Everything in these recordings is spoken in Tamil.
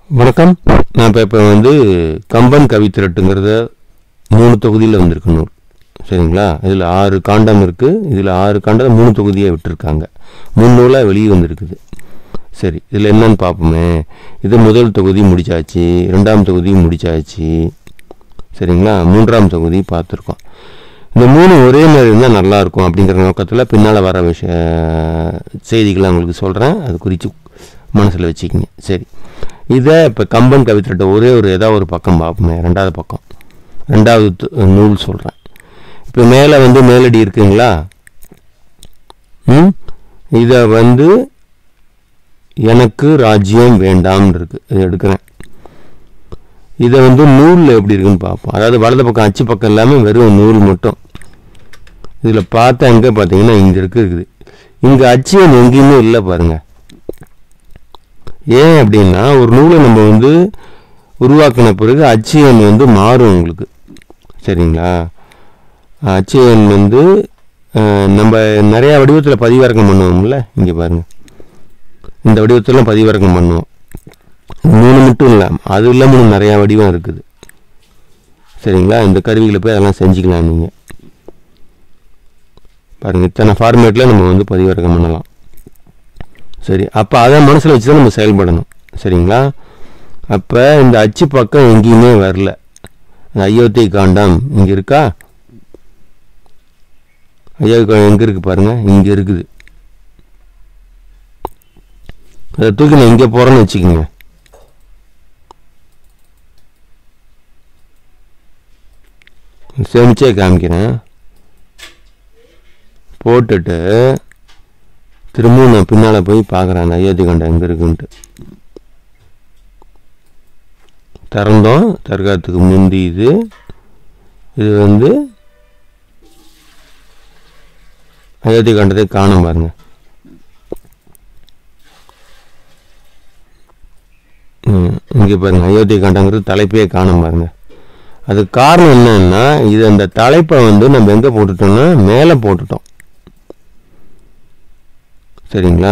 வணக்கம் நான் இப்போ இப்போ வந்து கம்பன் கவித்திரட்டுங்கிறத மூணு தொகுதியில் வந்திருக்கு நூல் சரிங்களா இதில் ஆறு காண்டம் இருக்குது இதில் ஆறு காண்டத்தை மூணு தொகுதியாக விட்டுருக்காங்க மூணு நூலாக வெளியே வந்திருக்குது சரி இதில் என்னன்னு பார்ப்போமே இது முதல் தொகுதி முடிச்சாச்சு ரெண்டாம் தொகுதி முடிச்சாச்சு சரிங்களா மூன்றாம் தொகுதி பார்த்துருக்கோம் இந்த மூணு ஒரே மாதிரி இருந்தால் நல்லாயிருக்கும் அப்படிங்கிற நோக்கத்தில் பின்னால் வர விஷய செய்திகளை உங்களுக்கு சொல்கிறேன் அது குறித்து மனசில் வச்சுக்கிங்க சரி இதை இப்போ கம்பன் கவித்திரட்ட ஒரே ஒரு ஏதாவது ஒரு பக்கம் பார்ப்போமே ரெண்டாவது பக்கம் ரெண்டாவது து- நூல் சொல்கிறேன் இப்போ மேலே வந்து மேலடி இருக்குங்களா ம் இதை வந்து எனக்கு ராஜ்யம் வேண்டாம்னு இருக்கு இது எடுக்கிறேன் இதை வந்து நூலில் எப்படி இருக்குன்னு பார்ப்போம் அதாவது வலது பக்கம் அச்சு பக்கம் எல்லாமே வெறும் நூல் மட்டும் இதில் பார்த்தா எங்கே பார்த்தீங்கன்னா இங்கே இருக்கு இருக்குது இங்கே அச்சியம் எங்கேயுமே இல்லை பாருங்க ஏன் அப்படின்னா ஒரு நூலை நம்ம வந்து உருவாக்கின பிறகு அச்சியன் வந்து மாறும் உங்களுக்கு சரிங்களா அச்சியன் வந்து அஹ், நம்ம நிறையா வடிவத்தில் பதிவிறக்கம் பண்ணுவோம்ல இங்கே பாருங்க இந்த வடிவத்திலாம் பதிவிறக்கம் பண்ணுவோம் மூணு மட்டும் இல்லை அது இல்லாமல் இன்னும் நிறையா வடிவம் இருக்குது சரிங்களா இந்த கருவிகளை போய் அதெல்லாம் செஞ்சுக்கலாம் நீங்கள் பாருங்க இத்தனை ஃபார்மேட்டில் நம்ம வந்து பதிவிறக்கம் பண்ணலாம் சரி அப்போ அதை மனசில் வச்சு தான் நம்ம செயல்படணும் சரிங்களா அப்போ இந்த அச்சு பக்கம் எங்கேயுமே வரல இந்த அயோத்தி காண்டம் இங்கே இருக்கா அயோத்தி காண்டம் எங்கே இருக்குது பாருங்க இங்கே இருக்குது அதை தூக்கி நான் இங்கே போகிறேன்னு வச்சுக்கோங்க சேமிச்சே காமிக்கிறேன் போட்டுட்டு திரும்பவும் நான் பின்னால் போய் பார்க்குறேன் அந்த அயோத்தி கண்டம் எங்கே இருக்குன்ட்டு திறந்தோம் தற்காலத்துக்கு முந்தி இது இது வந்து அயோத்தி கண்டத்தை காணும் பாருங்க ம், இங்கே பாருங்க அயோத்தி கண்டங்கிறது தலைப்பே காணும் பாருங்க அதுக்கு காரணம் என்னன்னா இது அந்த தலைப்பை வந்து நம்ம எங்கே போட்டுட்டோம்னா மேலே போட்டுட்டோம் சரிங்களா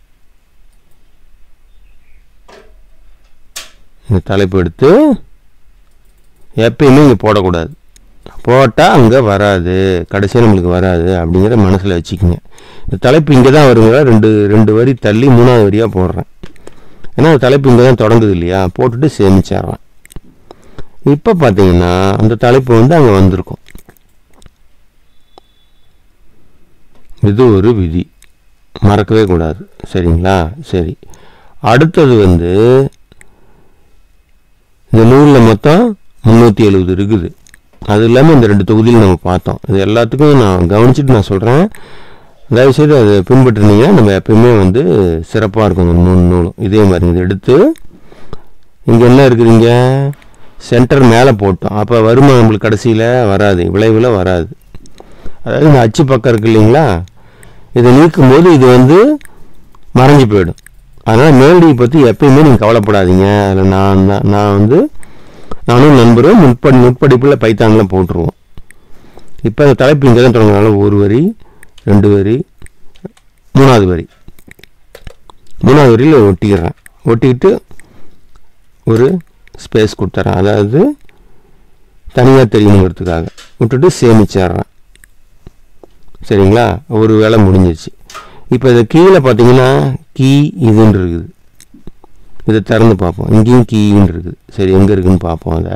இந்த தலைப்பு எடுத்து எப்பயுமே இங்கே போடக்கூடாது போட்டால் அங்கே வராது கடைசியாக நம்மளுக்கு வராது அப்படிங்கிற மனசில் வச்சுக்கிங்க இந்த தலைப்பு இங்கே தான் வருங்க ரெண்டு ரெண்டு வரி தள்ளி மூணாவது வரியாக போடுறேன் ஏன்னா அந்த தலைப்பு இங்கே தான் தொடங்குது இல்லையா போட்டுட்டு சேமிச்சிடுறேன் இப்போ பார்த்தீங்கன்னா அந்த தலைப்பு வந்து அங்கே வந்திருக்கும் இது ஒரு விதி மறக்கவே கூடாது சரிங்களா சரி அடுத்தது வந்து இந்த நூலில் மொத்தம் முந்நூற்றி எழுபது இருக்குது அது இல்லாமல் இந்த ரெண்டு தொகுதியில் நம்ம பார்த்தோம் இது எல்லாத்துக்கும் நான் கவனிச்சுட்டு நான் சொல்கிறேன் தயவுசெய்து அதை பின்பற்றினீங்கன்னா நம்ம எப்பயுமே வந்து சிறப்பாக இருக்கும் இந்த மூணு நூலும் இதே மாதிரி இதை எடுத்து இங்கே என்ன இருக்குதுங்க சென்டர் மேலே போட்டோம் அப்போ வருமா நம்மளுக்கு கடைசியில் வராது விளைவில் வராது அதாவது இந்த அச்சு பக்கம் இருக்கு இல்லைங்களா இதை நீக்கும்போது இது வந்து மறைஞ்சு போயிடும் அதனால் மேலடியை பற்றி எப்பயுமே நீங்கள் கவலைப்படாதீங்க அதில் நான் தான் நான் வந்து நானும் நண்பரும் முற்படி முற்படிப்பில் பைத்தானில் போட்டுருவோம் இப்போ அந்த தலைப்பு இங்கே தான் தொடங்குறதுனால ஒரு வரி ரெண்டு வரி மூணாவது வரி மூணாவது வரியில் ஒட்டிக்கிறேன் ஒட்டிக்கிட்டு ஒரு ஸ்பேஸ் கொடுத்துட்றேன் அதாவது தனியாக தெரியணுங்கிறதுக்காக விட்டுட்டு சேமிச்சிடுறேன் சரிங்களா ஒரு வேலை முடிஞ்சிருச்சு இப்போ இது கீழே பார்த்தீங்கன்னா கீ இதுன்னு இருக்குது இதை திறந்து பார்ப்போம் இங்கேயும் கீன்னு இருக்குது சரி எங்கே இருக்குன்னு பார்ப்போம் அதை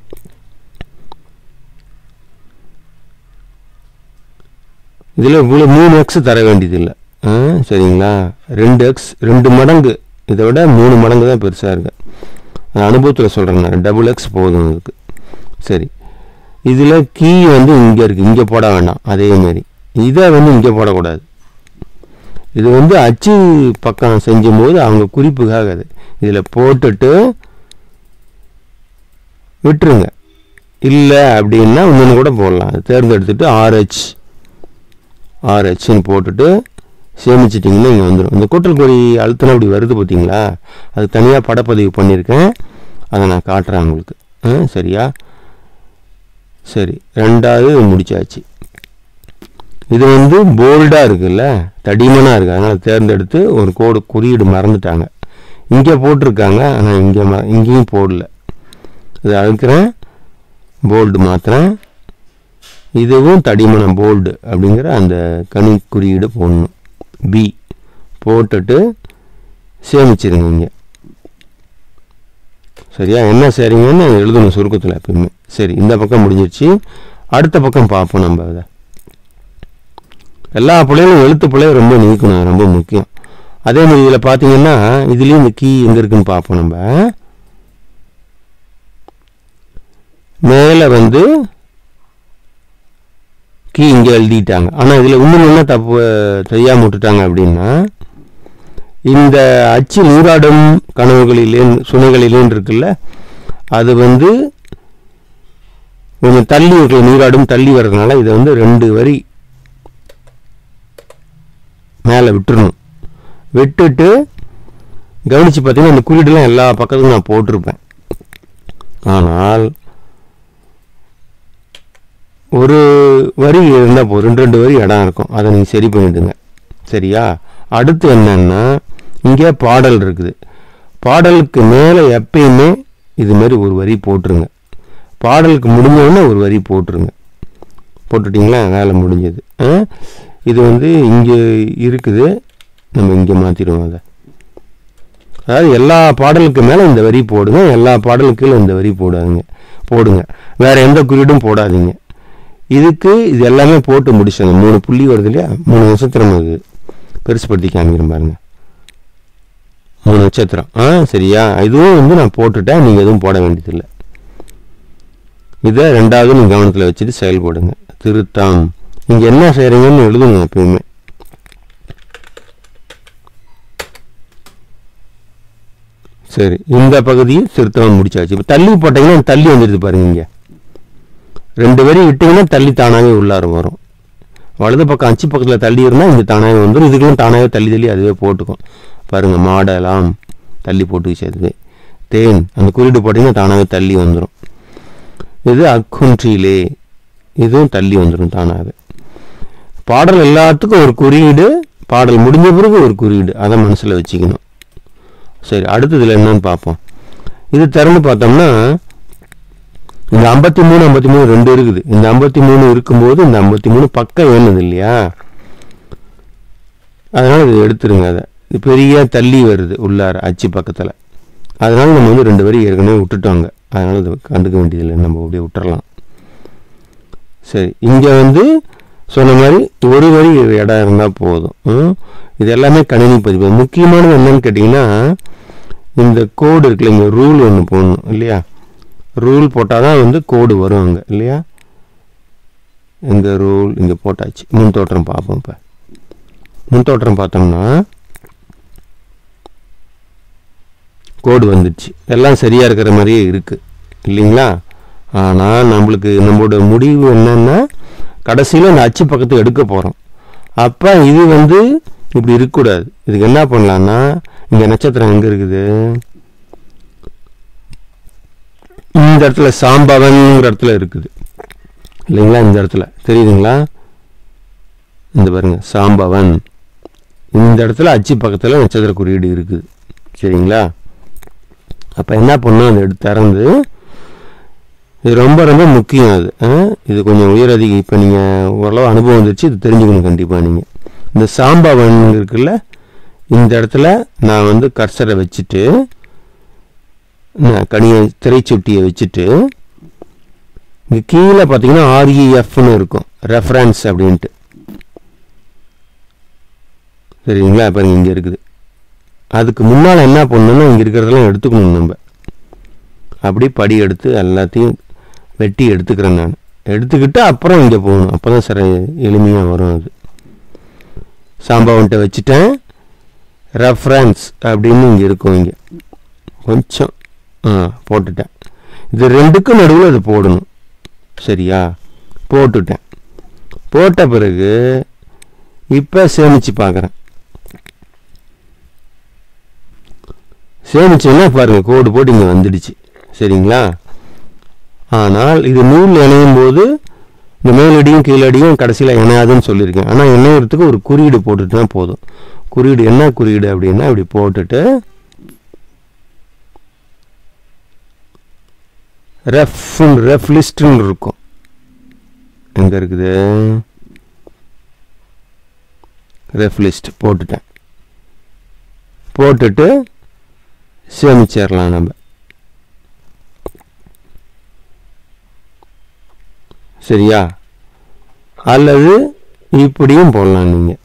இதில் இவ்வளோ மூணு எக்ஸ் தர வேண்டியதில்லை ஆ சரிங்களா ரெண்டு எக்ஸ் ரெண்டு மடங்கு இதை விட மூணு மடங்கு தான் பெருசாக இருக்கு நான் அனுபவத்தில் சொல்கிறேன் நான் டபுள் எக்ஸ் போதும் அதுக்கு சரி இதில் கீ வந்து இங்கே இருக்குது இங்கே போட வேண்டாம் அதே மாதிரி இதை வந்து இங்கே போடக்கூடாது இது வந்து அச்சு பக்கம் செஞ்சும்போது அவங்க குறிப்புக்காக அது இதில் போட்டுட்டு விட்டுருங்க இல்லை அப்படின்னா இன்னொன்று கூட போடலாம் அது தேர்ந்தெடுத்துட்டு ஆர்ஹெச் ஆர்ஹெச்னு போட்டுட்டு சேமிச்சிட்டிங்கன்னா இங்கே வந்துடும் இந்த கூட்டல் குறி அழுத்தினா அப்படி வருது பார்த்தீங்களா அது தனியாக படப்பதிவு பண்ணியிருக்கேன் அதை நான் காட்டுறேன் உங்களுக்கு ஆ, சரியா சரி ரெண்டாவது முடிச்சாச்சு இது வந்து போல்டாக இருக்குல்ல தடிமனாக இருக்குது அதனால் தேர்ந்தெடுத்து ஒரு கோடு குறியீடு மறந்துட்டாங்க இங்கே போட்டிருக்காங்க ஆனால் இங்கே மா இங்கேயும் போடல இது அழுக்கிறேன் போல்டு மாற்றுறேன் இதுவும் தடிமனம் போல்டு அப்படிங்கிற அந்த கனி குறியீடு போடணும் பி போட்டுட்டு சேமிச்சிருங்க இங்கே சரியா என்ன செய்றீங்கன்னு எழுதணும் சுருக்கத்தில் எப்பயுமே சரி இந்த பக்கம் முடிஞ்சிருச்சு அடுத்த பக்கம் பார்ப்போம் நம்ம அதை எல்லா பிள்ளைகளும் எழுத்து பிள்ளைய ரொம்ப நீக்கணும் ரொம்ப முக்கியம் அதே மாதிரி இதில் பார்த்தீங்கன்னா இதுலேயும் இந்த கீ எங்கே இருக்குன்னு பார்ப்போம் நம்ம மேலே வந்து கீ இங்கே எழுதிட்டாங்க ஆனால் இதில் இன்னும் என்ன தப்பு செய்யாம விட்டுட்டாங்க அப்படின்னா இந்த அச்சு நீராடும் கனவுகளிலே சுனைகளிலேன்னு இருக்குல்ல அது வந்து கொஞ்சம் தள்ளி இருக்கு நீராடும் தள்ளி வர்றதுனால இதை வந்து ரெண்டு வரி மேலே விட்டுறணும் விட்டுட்டு கவனித்து பார்த்தீங்கன்னா அந்த குறியீடுலாம் எல்லா பக்கத்துக்கும் நான் போட்டிருப்பேன் ஆனால் ஒரு வரி இருந்தால் போ ரெண்டு ரெண்டு வரி இடம் இருக்கும் அதை நீங்கள் சரி பண்ணிவிடுங்க சரியா அடுத்து என்னன்னா இங்கே பாடல் இருக்குது பாடலுக்கு மேலே எப்பயுமே இது மாதிரி ஒரு வரி போட்டுருங்க பாடலுக்கு முடிஞ்சவுடனே ஒரு வரி போட்டுருங்க போட்டுட்டிங்களா வேலை முடிஞ்சது ஆ? இது வந்து இங்கே இருக்குது நம்ம இங்கே மாற்றிடுவோம் அதை அதாவது எல்லா பாடலுக்கு மேலே இந்த வரி போடுங்க எல்லா பாடலுக்கு கீழே இந்த வரி போடாதீங்க போடுங்க வேற எந்த குறியீடும் போடாதீங்க இதுக்கு இது எல்லாமே போட்டு முடிச்சாங்க மூணு புள்ளி வருது இல்லையா மூணு நட்சத்திரம் அது பெருசுப்படுத்தி காமிக்கிறேன் பாருங்க மூணு நட்சத்திரம் ஆ சரியா இதுவும் வந்து நான் போட்டுட்டேன் நீங்கள் எதுவும் போட வேண்டியதில்லை இதை ரெண்டாவது நீங்கள் கவனத்தில் வச்சுட்டு செயல்படுங்க திருத்தம் நீங்கள் என்ன செய்கிறீங்கன்னு எழுதுங்க எப்பயுமே சரி இந்த பகுதியை திருத்தம் முடிச்சாச்சு இப்போ தள்ளி போட்டீங்கன்னா தள்ளி வந்துடுது பாருங்க இங்கே ரெண்டு வரி விட்டீங்கன்னா தள்ளி தானாகவே உள்ளார வரும் வலது பக்கம் அச்சு பக்கத்தில் தள்ளி இருந்தால் இங்கே தானாகவே வந்துடும் இதுக்கும் தானாகவே தள்ளி தள்ளி அதுவே போட்டுக்கும் பாருங்கள் மாடலாம் தள்ளி போட்டு சேர்த்து தேன் அந்த குறியீடு போட்டிங்கன்னா தானாகவே தள்ளி வந்துடும் இது அக்குன்றிலே இதுவும் தள்ளி வந்துடும் தானாகவே பாடல் எல்லாத்துக்கும் ஒரு குறியீடு பாடல் முடிஞ்ச பிறகு ஒரு குறியீடு அதை மனசில் வச்சுக்கணும் சரி அடுத்ததுல என்னன்னு பார்ப்போம் இது திறந்து பார்த்தோம்னா இந்த ஐம்பத்தி மூணு ஐம்பத்தி மூணு ரெண்டு இருக்குது இந்த ஐம்பத்தி மூணு இருக்கும்போது இந்த ஐம்பத்தி மூணு பக்கம் வேணுது இல்லையா அதனால இது எடுத்துருங்க அதை இது பெரிய தள்ளி வருது உள்ளார அச்சு பக்கத்தில் அதனால நம்ம வந்து ரெண்டு வரி ஏற்கனவே விட்டுட்டோங்க அதனால இது கண்டுக்க வேண்டியதில்லை நம்ம அப்படியே விட்டுறலாம் சரி இங்கே வந்து சொன்ன மாதிரி ஒரு வரி இடம் இருந்தால் போதும் ம்? இது எல்லாமே கணினி பதிவு முக்கியமானது என்னன்னு கேட்டிங்கன்னா இந்த கோடு இருக்குல்ல இங்கே ரூல் ஒன்று போடணும் இல்லையா ரூல் போட்டால் தான் வந்து கோடு வரும் அங்கே இல்லையா இங்கே ரூல் இங்கே போட்டாச்சு முன் தோற்றம் பார்ப்போம் இப்போ முன் தோற்றம் பார்த்தோம்னா கோடு வந்துடுச்சு எல்லாம் சரியாக இருக்கிற மாதிரியே இருக்குது இல்லைங்களா ஆனால் நம்மளுக்கு நம்மளோட முடிவு என்னன்னா கடைசியில் அந்த அச்சு பக்கத்தை எடுக்க போகிறோம் அப்போ இது வந்து இப்படி இருக்கக்கூடாது இதுக்கு என்ன பண்ணலான்னா இங்கே நட்சத்திரம் எங்கே இருக்குது இந்த இடத்துல சாம்பவன்ங்கிற இடத்துல இருக்குது இல்லைங்களா இந்த இடத்துல தெரியுதுங்களா இந்த பாருங்க சாம்பவன் இந்த இடத்துல அச்சு பக்கத்தில் நட்சத்திர குறியீடு இருக்குது சரிங்களா அப்போ என்ன பண்ணோம் அதை எடுத்து திறந்து இது ரொம்ப ரொம்ப முக்கியம் அது ஆ? இது கொஞ்சம் உயர் அதிக இப்போ நீங்கள் ஓரளவு அனுபவம் வந்துருச்சு இது தெரிஞ்சுக்கணும் கண்டிப்பாக நீங்கள் இந்த சாம்பவன் இருக்குல்ல இந்த இடத்துல நான் வந்து கர்சரை வச்சுட்டு நான் கனியை திரைச்சுட்டியை வச்சுட்டு இங்கே கீழே பார்த்தீங்கன்னா ஆர்இஎஃப்னு இருக்கும் ரெஃபரன்ஸ் அப்படின்ட்டு சரிங்களா பாருங்க இங்கே இருக்குது அதுக்கு முன்னால் என்ன பண்ணணும்னா இங்கே இருக்கிறதெல்லாம் எடுத்துக்கணும் நம்ம அப்படி படி எடுத்து எல்லாத்தையும் வெட்டி எடுத்துக்கிறேன் நான் எடுத்துக்கிட்டு அப்புறம் இங்கே போகணும் அப்போ தான் சரி எளிமையாக வரும் அது சாம்பாவன்ட்ட வச்சுட்டேன் ரெஃபரன்ஸ் அப்படின்னு இங்கே இருக்கும் இங்கே கொஞ்சம் ஆ போட்டுட்டேன் இது ரெண்டுக்கும் நடுவில் அது போடணும் சரியா போட்டுட்டேன் போட்ட பிறகு இப்போ சேமித்து பார்க்குறேன் சேமிச்சோன்னா பாருங்க கோடு போட்டு இங்கே வந்துடுச்சு சரிங்களா ஆனால் இது நூல் இணையும் போது இந்த மேலடியும் கீழடியும் கடைசியில் இணையாதுன்னு சொல்லியிருக்கேன் ஆனால் இணையறதுக்கு ஒரு குறியீடு போட்டுட்டுனா போதும் குறியீடு என்ன குறியீடு அப்படின்னா இப்படி போட்டுட்டு ரெஃப் ரெஃப் லிஸ்ட்னு இருக்கும் எங்கே இருக்குது ரெஃப் லிஸ்ட் போட்டுட்டேன் போட்டுட்டு சேமிச்சிடலாம் நம்ம சரியா அல்லது இப்படியும் போடலாம் நீங்கள்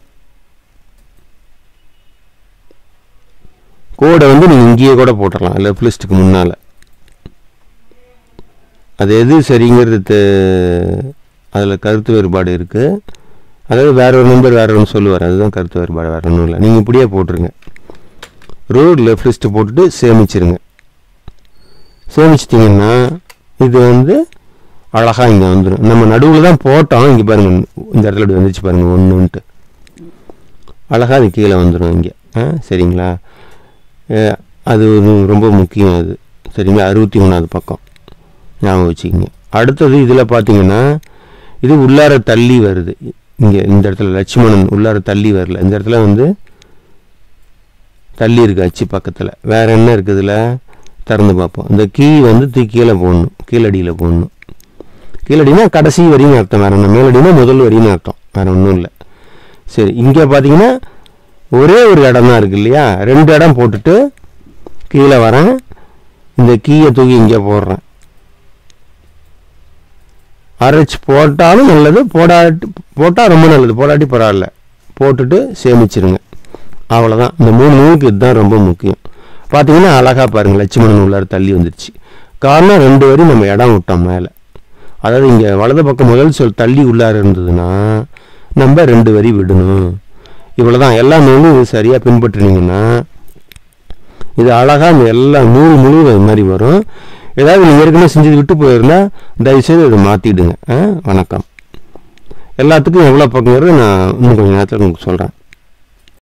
கோடை வந்து நீங்கள் இங்கேயே கூட போட்டுடலாம் லெஃப்ட் லிஸ்ட்டுக்கு முன்னால் அது எது சரிங்கிறது அதில் கருத்து வேறுபாடு இருக்குது அதாவது வேற ஒரு நம்பர் வேற ஒன்று சொல்லுவார் அதுதான் கருத்து வேறுபாடு வேற ஒன்றும் இல்லை நீங்கள் இப்படியே போட்டுருங்க ரோடு லெஃப்ட் லிஸ்ட்டு போட்டுட்டு சேமிச்சிருங்க சேமிச்சிட்டிங்கன்னா இது வந்து அழகாக இங்கே வந்துடும் நம்ம நடுவில் தான் போட்டோம் இங்கே பாருங்கள் இந்த இடத்துல இப்படி வந்துருச்சு பாருங்கள் ஒன்றுன்ட்டு அழகாக அது கீழே வந்துடும் இங்கே ஆ சரிங்களா அஹ், அது ஒரு ரொம்ப முக்கியம் அது சரிங்களா அறுபத்தி மூணாவது பக்கம் ஞாபகம் வச்சுக்கிங்க அடுத்தது இதில் பார்த்தீங்கன்னா இது உள்ளார தள்ளி வருது இங்கே இந்த இடத்துல லட்சுமணன் உள்ளார தள்ளி வரல இந்த இடத்துல வந்து தள்ளி இருக்கு அச்சு பக்கத்தில் வேற என்ன இருக்குதுல திறந்து பார்ப்போம் இந்த கீ வந்து தூக்கி கீழே போடணும் கீழடியில் போடணும் கீழடினா கடைசி வரின்னு அர்த்தம் வேற என்ன மேலடினா முதல் வரின்னு அர்த்தம் வேற ஒன்றும் இல்லை சரி இங்கே பார்த்தீங்கன்னா ஒரே ஒரு இடம் தான் இருக்கு இல்லையா ரெண்டு இடம் போட்டுட்டு கீழே வரேன் இந்த கீயை தூக்கி இங்கே போடுறேன் அரைச்சி போட்டாலும் நல்லது போடாட்டி போட்டால் ரொம்ப நல்லது போடாட்டி பரவாயில்ல போட்டுட்டு சேமிச்சிருங்க அவ்வளோதான் இந்த மூணு நூலுக்கு இதுதான் ரொம்ப முக்கியம் பார்த்தீங்கன்னா அழகாக பாருங்கள் லட்சுமணன் உள்ளார தள்ளி வந்துருச்சு காரணம் ரெண்டு வரி நம்ம இடம் விட்டோம் மேலே அதாவது இங்கே வலது பக்கம் முதல் சொல் தள்ளி உள்ளார இருந்ததுன்னா நம்ம ரெண்டு வரி விடணும் இவ்வளோதான் எல்லா நூலும் இது சரியாக பின்பற்றினீங்கன்னா இது அழகாக இந்த எல்லா நூல் முழுவதும் இது மாதிரி வரும் ஏதாவது நீங்கள் ஏற்கனவே செஞ்சது விட்டு போயிருந்தா தயவுசெய்து இதை மாற்றிடுங்க வணக்கம் எல்லாத்துக்கும் எவ்வளோ பக்கங்கிறது நான் இன்னும் கொஞ்சம் நேரத்தில் உங்களுக்கு சொல்கிறேன்